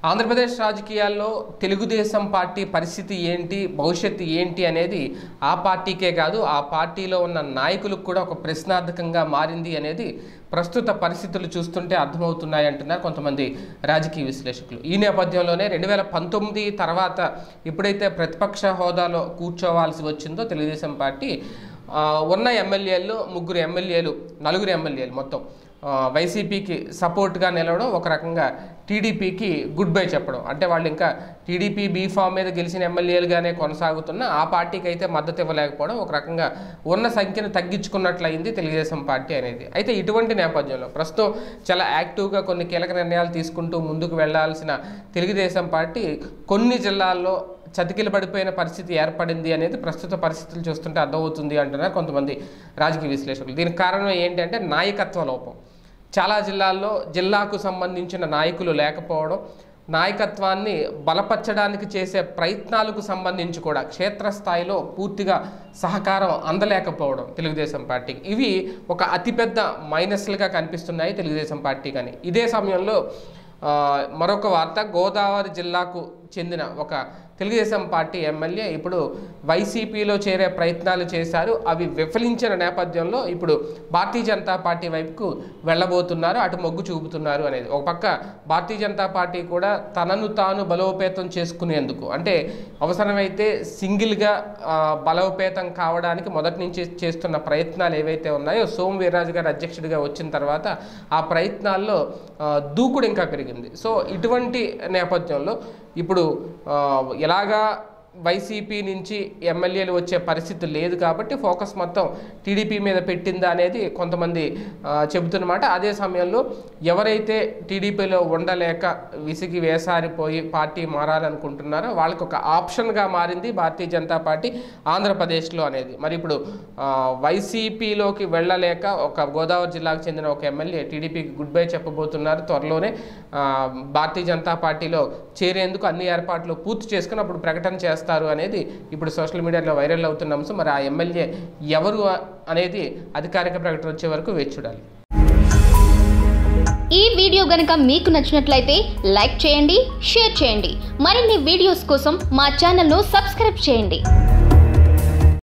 ఆంధ్రప్రదేశ్ రాజకీయాల్లో తెలుగుదేశం పార్టీ పరిస్థితి ఏంటి భవిష్యత్తు ఏంటి అనేది ఆ పార్టీకే కాదు ఆ పార్టీలో ఉన్న నాయకులకు కూడా ఒక ప్రశ్నార్థకంగా మారింది అనేది ప్రస్తుత పరిస్థితులు చూస్తుంటే అర్థమవుతున్నాయి అంటున్నారు కొంతమంది రాజకీయ విశ్లేషకులు ఈ నేపథ్యంలోనే రెండు వేల పంతొమ్మిది తర్వాత ఎప్పుడైతే ప్రతిపక్ష హోదాలో కూర్చోవాల్సి వచ్చిందో తెలుగుదేశం పార్టీ ఆ, ఉన్న ఎమ్మెల్యేలు ముగ్గురు ఎమ్మెల్యేలు నలుగురు ఎమ్మెల్యేలు మొత్తం ఆ, వైసీపీకి సపోర్ట్గా నిలవడం ఒక రకంగా టీడీపీకి గుడ్ బై చెప్పడం అంటే వాళ్ళు ఇంకా టీడీపీ బీ ఫామ్ మీద గెలిచిన ఎమ్మెల్యేలుగానే కొనసాగుతున్న ఆ పార్టీకి అయితే మద్దతు ఇవ్వలేకపోవడం ఒక రకంగా ఉన్న సంఖ్యను తగ్గించుకున్నట్లయింది తెలుగుదేశం పార్టీ అనేది అయితే ఇటువంటి నేపథ్యంలో ప్రస్తుతం చాలా యాక్టివ్గా కొన్ని కీలక నిర్ణయాలు తీసుకుంటూ ముందుకు వెళ్లాల్సిన తెలుగుదేశం పార్టీ కొన్ని జిల్లాల్లో చతికిల పడిపోయిన పరిస్థితి ఏర్పడింది అనేది ప్రస్తుత పరిస్థితులు చూస్తుంటే అర్థమవుతుంది అంటున్నారు కొంతమంది రాజకీయ విశ్లేషకులు దీనికి కారణం ఏంటంటే నాయకత్వ లోపం చాలా జిల్లాల్లో జిల్లాకు సంబంధించిన నాయకులు లేకపోవడం నాయకత్వాన్ని బలపరచడానికి చేసే ప్రయత్నాలకు సంబంధించి కూడా క్షేత్రస్థాయిలో పూర్తిగా సహకారం అందలేకపోవడం తెలుగుదేశం పార్టీకి ఇవి ఒక అతిపెద్ద మైనస్లుగా కనిపిస్తున్నాయి తెలుగుదేశం పార్టీ కానీ ఇదే సమయంలో ఆ, మరొక వార్త గోదావరి జిల్లాకు చెందిన ఒక తెలుగుదేశం పార్టీ ఎమ్మెల్యే ఇప్పుడు వైసీపీలో చేరే ప్రయత్నాలు చేశారు అవి విఫలించిన నేపథ్యంలో ఇప్పుడు భారతీయ జనతా పార్టీ వైపుకు వెళ్ళబోతున్నారు అటు మొగ్గు చూపుతున్నారు అనేది ఒక పక్క భారతీయ జనతా పార్టీ కూడా తనను తాను బలోపేతం చేసుకునేందుకు అంటే అవసరమైతే సింగిల్గా ఆ, బలోపేతం కావడానికి మొదటి నుంచి చేస్తున్న ప్రయత్నాలు ఏవైతే ఉన్నాయో సోము వీర్రాజు గారు అధ్యక్షుడిగా వచ్చిన తర్వాత ఆ ప్రయత్నాల్లో ఆ, దూకుడు ఇంకా పెరిగింది సో ఇటువంటి నేపథ్యంలో ఇప్పుడు ఆ, ఎలాగా వైసీపీ నుంచి ఎమ్మెల్యేలు వచ్చే పరిస్థితి లేదు కాబట్టి ఫోకస్ మొత్తం టీడీపీ మీద పెట్టిందా అనేది కొంతమంది ఆ, చెబుతున్నమాట అదే సమయంలో ఎవరైతే టీడీపీలో ఉండలేక విసిగి వేసారిపోయి పార్టీ మారాలనుకుంటున్నారో వాళ్ళకి ఒక ఆప్షన్గా మారింది భారతీయ జనతా పార్టీ ఆంధ్రప్రదేశ్లో అనేది మరి ఇప్పుడు ఆ, వైసీపీలోకి వెళ్ళలేక ఒక గోదావరి జిల్లాకు చెందిన ఒక ఎమ్మెల్యే టీడీపీకి గుడ్ బై చెప్పబోతున్నారు త్వరలోనే ఆ, భారతీయ జనతా పార్టీలో చేరేందుకు అన్ని ఏర్పాట్లు పూర్తి చేసుకుని అప్పుడు ప్రకటన చేస్తారు అనేది ఇప్పుడు సోషల్ మీడియాలో వైరల్ అవుతున్న అంశం మరి ఆ ఎమ్మెల్యే ఎవరు అనేది అధికారిక ప్రకటన వచ్చే వరకు వేచి చూడాలి ఈ వీడియో గనుక మీకు నచ్చినట్లయితే లైక్ చేయండి షేర్ చేయండి మరిన్ని వీడియోస్ కోసం మా ఛానల్ను సబ్స్క్రైబ్ చేయండి